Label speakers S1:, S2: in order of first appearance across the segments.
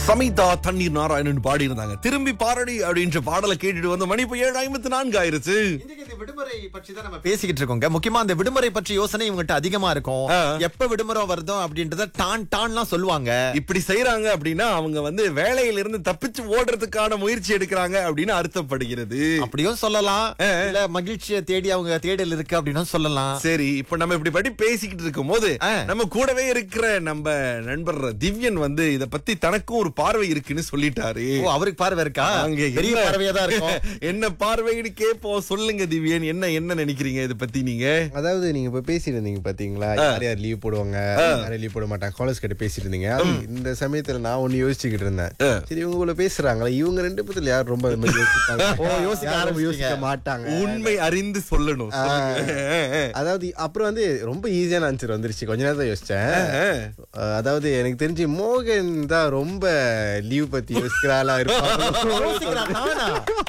S1: சமிதா தண்ணீர் நாராயணன் பாடி இருந்தாங்க திரும்பி பாரடி அப்படின்ற பாடலை கேட்டுட்டு வந்த மணி இப்போ ஏழு ஐம்பத்தி நான்கு ஆயிருச்சு
S2: இன்னைக்கு இந்த விடுமுறை பற்றி தான் நம்ம பேசிக்கிட்டு இருக்கோங்க முக்கியமா அந்த விடுமுறை பற்றி யோசனை இவங்ககிட்ட அதிகமா இருக்கும்
S1: ஆ.
S2: எப்ப விடுமுறை வருதோ அப்படின்றத டான் டான்லாம் சொல்லுவாங்க
S1: இப்படி செய்யறாங்க அப்படின்னா அவங்க வந்து வேலையில இருந்து தப்பிச்சு ஓடுறதுக்கான முயற்சி எடுக்கிறாங்க அப்படின்னு அர்த்தப்படுகிறது
S2: அப்படியும் சொல்லலாம் இல்ல மகிழ்ச்சியை தேடி அவங்க தேடல் இருக்கு அப்படின்னு சொல்லலாம்
S1: சரி இப்ப நம்ம இப்படி படி பேசிக்கிட்டு இருக்கும் போது
S2: ஆ.
S1: நம்ம கூடவே இருக்கிற நம்ம நண்பர் திவ்யன் வந்து இத பத்தி தனக்கும் ஒரு பார்வை இருக்குன்னு சொல்லிட்டாரு
S2: ஓ அவருக்கு பார்வை இருக்கா
S1: அங்க
S2: பெரிய
S1: என்ன-
S2: பார்வையா தான் இருக்கும்
S1: என்ன பார்வைன்னு கேப்போம் சொல்லுங்க திவ்யன் என்ன என்ன நினைக்கிறீங்க இத பத்தி நீங்க
S3: அதாவது நீங்க இப்ப பேசிட்டு இருந்தீங்க பாத்தீங்களா யார் யார் லீவ் போடுவாங்க யார் லீவ் போட மாட்டாங்க காலேஜ் கிட்ட பேசிட்டு இருந்தீங்க அது இந்த சமயத்துல நான் ஒண்ணு யோசிச்சுக்கிட்டு இருந்தேன் சரி இவங்க இவ்வளவு பேசுறாங்களா இவங்க ரெண்டு பேத்துல யார் ரொம்ப அது மாதிரி யோசிப்பாங்க
S2: ஓ, யோசிக்க
S3: யார் ரொம்ப
S2: ஆரம்பிச்சிட்டீங்க.
S3: யோசிக்க மாட்டாங்க
S1: உண்மை அறிந்து சொல்லணும் சொல்லுங்க.
S3: அதாவது அப்புறம் வந்து ரொம்ப ஈஸியான ஆன்சர் வந்துருச்சு கொஞ்ச நேரம் தான் யோசிச்சேன் அஹ், அதாவது எனக்கு தெரிஞ்சு மோகன் தான் ரொம்ப லீவ் பத்தி யோசிக்கிறாளா இருப்பாங்க
S2: யோசிக்கிறான் நானா?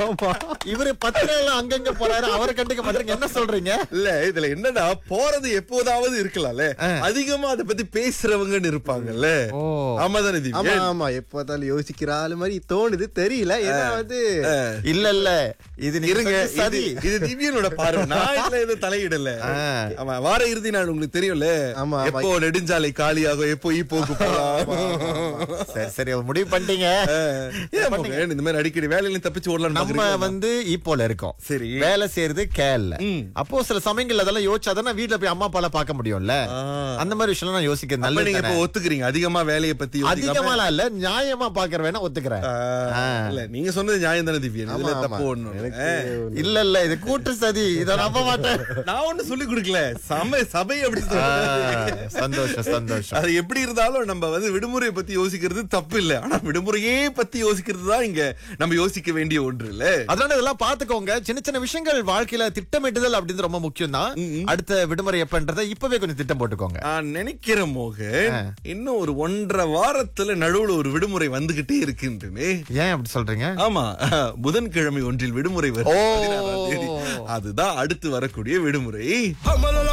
S2: இவரு பத்திரம் அங்கங்க போறாரு அவரை கண்டுக்க மாட்டேங்க என்ன சொல்றீங்க
S1: இல்ல இதுல என்னன்னா போறது எப்போதாவது இருக்கலாம்ல அதிகமா அத பத்தி பேசுறவங்கன்னு இருப்பாங்கல்ல
S2: ஓ.
S1: ஆமா தானே
S3: ஆமா
S1: திவ்யன்
S3: ஆமா எப்ப பார்த்தாலும் யோசிக்கிற ஆளு மாதிரி தோணுது தெரியல ஏன்னா வந்து
S2: இல்ல இல்ல இது நீங்க
S1: இருங்க
S2: சொன்ன
S1: இது
S2: சதி
S1: இது திவ்யனோட பார்வை நான் இதுல எதுவும் தலையிடல ஆமா வார இறுதி நாள் உங்களுக்கு தெரியும்ல
S3: ஆமா, ஆமா.
S1: எப்போ நெடுஞ்சாலை காலியாகும் எப்போ ஈப்போக்கு போலாம்
S2: சரி சரி முடிவு பண்ணிட்டீங்க
S1: ஏன் மகன் இந்த மாதிரி அடிக்கடி வேலையில தப்பிச்சு ஓடலாம்
S2: நம்ம வந்து ஈப்போல இருக்கோம்
S1: சரி.
S2: வேலை செய்யறது கேல்ல அப்போ சில சமயங்கள்ல அதெல்லாம் யோசிச்சாதானே வீட்ல போய் அம்மா அப்பால பார்க்க முடியும்ல அந்த மாதிரி விஷயம் நான் யோசிக்கிறது
S1: அப்ப நீங்க
S2: நல்லது
S1: இப்ப ஒத்துக்கிறீங்க அதிகமா வேலையை பத்தி யோசிக்காம-
S2: அதிகமாலாம் இல்ல நியாயமா பாக்குற வேணா ஒத்துக்கிறேன்
S1: ஆ, இல்ல நீங்க சொன்னது நியாயம் தானே திவ்யன் இதுல
S3: ஆமா,
S1: தப்பு
S3: ஆமா.
S1: ஒண்ணும் இல்ல.
S3: எனக்கு
S2: இல்ல இல்ல இது கூட்டு சதி இத நம்ப மாட்டேன்
S1: நான் ஒண்ணு சொல்லி கொடுக்கல சம சபை அப்படி
S2: ஆ,
S1: சொல்றாங்க.
S2: சந்தோஷம் சந்தோஷம்
S1: அது எப்படி இருந்தாலும் நம்ம வந்து விடுமுறையை பத்தி யோசிக்கிறது தப்பு இல்ல ஆனா விடுமுறையே பத்தி யோசிக்கிறது தான் இங்க நம்ம யோசிக்க வேண்டிய ஒன்று இல்ல
S2: அதனால இதெல்லாம் பாத்துக்கோங்க சின்ன சின்ன விஷயங்கள் வாழ்க்கையில திட்டமிட்டுதல் அப்படின்றது ரொம்ப முக்கியம் தான் அடுத்த விடுமுறை எப்பன்றதை இப்பவே கொஞ்சம் திட்டம் போட்டுக்கோங்க
S1: நான் நினைக்கிறேன் மோகன் இன்னும் ஒரு ஒன்றரை வாரத்துல நடுவுல ஒரு விடுமுறை வந்துகிட்டே இருக்குன்னு
S2: ஏன் அப்படி சொல்றீங்க
S1: ஆமா புதன்கிழமை ஒன்றில் விடுமுறை
S2: ஓ.
S1: வருது பதினாறாம் தேதி. அதுதான் அடுத்து வரக்கூடிய விடுமுறை